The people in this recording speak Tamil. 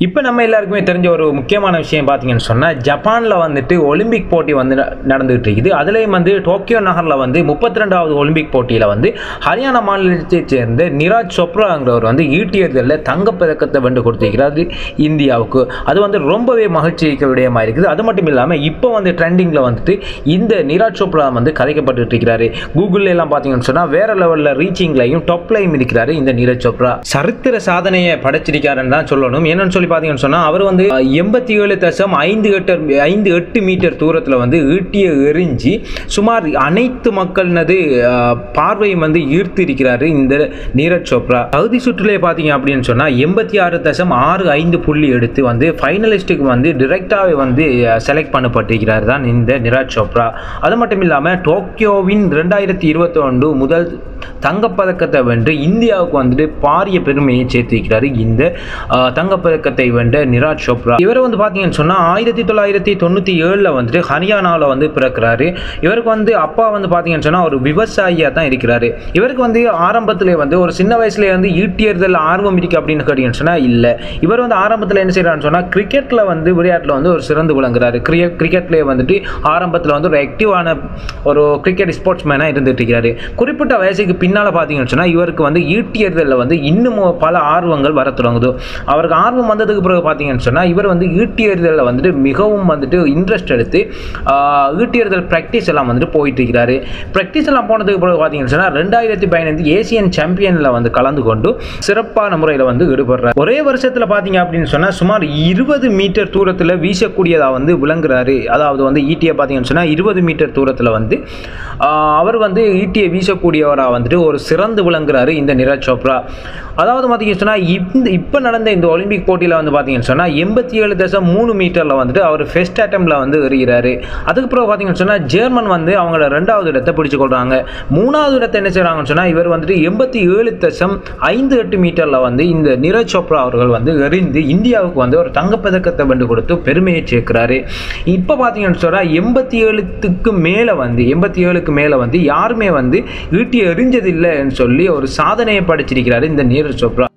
இப்போ நம்ம எல்லாருக்குமே தெரிஞ்ச ஒரு முக்கியமான விஷயம் பார்த்தீங்கன்னு சொன்னால் ஜப்பானில் வந்துட்டு ஒலிம்பிக் போட்டி வந்து ந- நடந்துகிட்டு இருக்குது அதுலேயும் வந்து டோக்கியோ நகரில் வந்து முப்பத்தி ரெண்டாவது ஒலிம்பிக் போட்டியில் வந்து ஹரியானா மாநிலத்தைச் சேர்ந்த நிராஜ் சோப்ராங்கிறவர் வந்து ஈட்டியர்களில் தங்கப்பதக்கத்தை வென்று கொடுத்திருக்கிறார் இந்தியாவுக்கு அது வந்து ரொம்பவே மகிழ்ச்சிக்க விடயமாக இருக்குது அது மட்டும் இல்லாமல் இப்போ வந்து ட்ரெண்டிங்கில் வந்துட்டு இந்த நிராஜ் சோப்ரா வந்து கதைக்கப்பட்டு இருக்கிறாரு கூகுள்ல எல்லாம் பார்த்தீங்கன்னு சொன்னால் வேற லெவலில் ரீச்சிங்லையும் டாப்லையும் இருக்கிறாரு இந்த நீரஜ் சோப்ரா சரித்திர சாதனையை படைச்சிருக்காருன்னு தான் சொல்லணும் என்னன்னு சொல்லி பார்த்தீங்கன்னு சொன்னால் அவர் வந்து எண்பத்தி ஏழு தசம் ஐந்து எட்டு ஐந்து எட்டு மீட்டர் தூரத்தில் வந்து ஈட்டியை எறிஞ்சி சுமார் அனைத்து மக்களினது அஹ், பார்வையும் வந்து ஈர்த்து இருக்கிறாரு இந்த நீரஜ் சோப்ரா பகுதி சுற்றுலே பார்த்தீங்க அப்படின்னு சொன்னால் எண்பத்தி ஆறு தசம் ஆறு ஐந்து புள்ளி எடுத்து வந்து ஃபைனலிஸ்ட்டுக்கு வந்து டிரெக்டாகவே வந்து செலக்ட் பண்ணப்பட்டிருக்கிறார் தான் இந்த நிராஜ் சோப்ரா அது மட்டும் இல்லாமல் டோக்கியோவின் ரெண்டாயிரத்தி இருபத்தி ஒன்று முதல் தங்கப்பதக்கத்தை வென்று இந்தியாவுக்கு வந்துட்டு பாரிய பெருமையை சேர்த்திருக்கிறாரு இந்த அஹ், தங்கப்பதக்கத்தை வென்ற நிராஜ் சோப்ரா இவரை வந்து பார்த்தீங்கன்னு சொன்னால் ஆயிரத்தி தொள்ளாயிரத்தி தொண்ணூற்றி ஏழில் வந்துட்டு ஹரியானாவில் வந்து பிறக்கிறாரு இவருக்கு வந்து அப்பா வந்து பார்த்தீங்கன்னு சொன்னால் ஒரு விவசாயியாக தான் இருக்கிறாரு இவருக்கு வந்து ஆரம்பத்திலே வந்து ஒரு சின்ன வயசுலேயே வந்து ஈட்டியறதில் ஆர்வம் இருக்கு அப்படின்னு கேட்டீங்கன்னு சொன்னால் இல்லை இவர் வந்து ஆரம்பத்தில் என்ன செய்கிறாருன்னு சொன்னால் கிரிக்கெட்டில் வந்து விளையாட்டில் வந்து ஒரு சிறந்து விளங்குறாரு கிரிக்கெட் கிரிக்கெட்லேயே வந்துட்டு ஆரம்பத்தில் வந்து ஒரு ஆக்டிவான ஒரு கிரிக்கெட் ஸ்போர்ட்ஸ் மேனாக இருந்துட்டு இருக்கிறாரு குறிப்பிட்ட வயசுக்கு பின்னால் பார்த்தீங்கன்னு சொன்னால் இவருக்கு வந்து ஈட்டியறதில் வந்து இன்னும் பல ஆர்வங்கள் வர தொடங்குது அவருக்கு ஆர்வம் வந்ததுக்கு பிறகு பார்த்தீங்கன்னு சொன்னால் இவர் வந்து ஈட்டியறிதலில் வந்துட்டு மிகவும் வந்துட்டு இன்ட்ரெஸ்ட் எடுத்து ஆஹ், ஈட்டியறிதல் ப்ராக்டிஸ் எல்லாம் வந்துட்டு போயிட்டு இருக்கிறாரு ப்ராக்டிஸ் எல்லாம் போனதுக்கு பிறகு பார்த்தீங்கன்னு சொன்னால் ரெண்டாயிரத்தி பதினைந்து ஏசியன் சாம்பியனில் வந்து கலந்து கொண்டு சிறப்பான முறையில் வந்து ஈடுபடுறாரு ஒரே வருஷத்தில் பார்த்தீங்க அப்படின்னு சொன்னால் சுமார் இருபது மீட்டர் தூரத்தில் வீசக்கூடியதாக வந்து விளங்குறாரு அதாவது வந்து ஈட்டியை பார்த்தீங்கன்னு சொன்னால் இருபது மீட்டர் தூரத்தில் வந்து ஆஹ், அவர் வந்து ஈட்டியை வீசக்கூடியவராக வந்துட்டு ஒரு சிறந்து விளங்குறாரு இந்த நிரஜ் சோப்ரா அதாவது பார்த்தீங்கன்னு சொன்னால் இந்த இப்போ நடந்த இந்த ஒலிம்பிக் போட்டியில் வந்து பார்த்தீங்கன்னு சொன்னால் எண்பத்தி ஏழு தசம் மூணு மீட்டரில் வந்துட்டு அவர் ஃபெஸ்ட் அட்டம்ல வந்து எறிகிறாரு அதுக்கு பிறகு பார்த்தீங்கன்னு சொன்னால் ஜெர்மன் வந்து அவங்களோட ரெண்டாவது இடத்தை பிடிச்சு கொள்றாங்க மூணாவது இடத்தை என்ன செய்கிறாங்கன்னு சொன்னால் இவர் வந்துட்டு எண்பத்தி ஏழு தசம் ஐந்து எட்டு மீட்டரில் வந்து இந்த நீரஜ் சோப்ரா அவர்கள் வந்து எறிந்து இந்தியாவுக்கு வந்து ஒரு தங்கப்பதக்கத்தை வென்று கொடுத்து பெருமையை சேர்க்கிறாரு இப்போ பார்த்தீங்கன்னு சொன்னால் எண்பத்தி ஏழுத்துக்கு மேலே வந்து எண்பத்தி ஏழுக்கு மேலே வந்து யாருமே வந்து ஈட்டி எறிஞ்சதில்லைன்னு சொல்லி ஒரு சாதனையை படைச்சிருக்கிறாரு இந்த நீரஜ் சோப்ரா